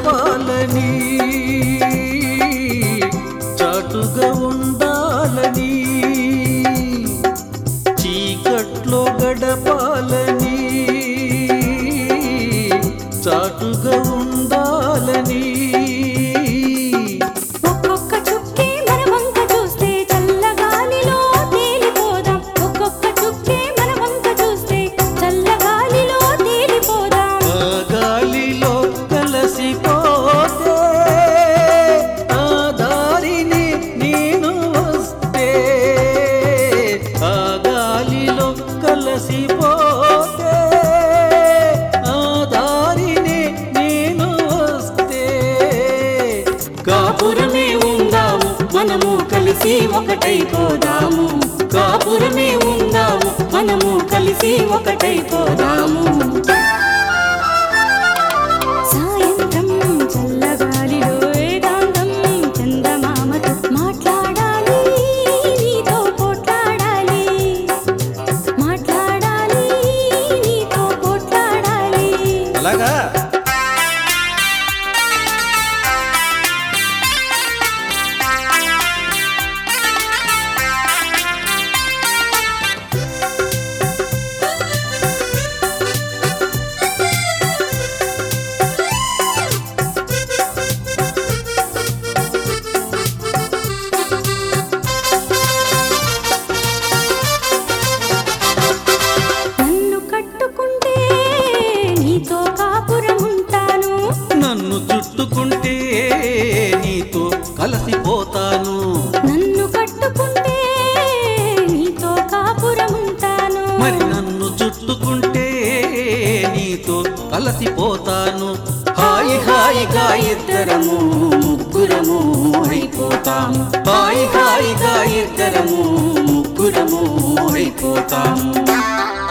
గడపాలని చాటుగా ఉండాలని చీకట్లో గడపాలని చాటుగా ఉండాలని ఒక్కొక్క చుక్కే మన వంక చూస్తే చల్లగాలిలో తేలిపోదాం ఒక్కొక్క చుక్కే మన వంక చూస్తే చల్లగాలిలో తేలిపోదాం ఆ గాలిలో కలిసిపోతే ఆ దారిని నేను వస్తే ఆ గాలిలో కలిసిపోతే ఆ దారిని నేను వస్తే కాపురమే ఉందాము మనము కలిసి ఒకటైపోదాము కాపురమే ఉందాము మనము కలిసి ఒకటైపోదాము సాయంత్రం చల్లగాలిలో ఏకాంతం చందమామతో మాట్లాడాలి నీతో పోట్లాడాలి మాట్లాడాలి నీతో పోట్లాడాలి అలాగా నన్ను కట్టుకుంటే నీతో కాపురం ఉంటాను నన్ను చుట్టుకుంటే నీతో కలిసిపోతాను నన్ను కట్టుకుంటే నీతో కాపురం ఉంటాను మరి నన్ను చుట్టుకుంటే నీతో కలిసిపోతాను హాయి హాయిగా ఇద్దరము ముగ్గురము అయిపోతాము హాయి హాయిగా ఇద్దరము ముగ్గురము అయిపోతాము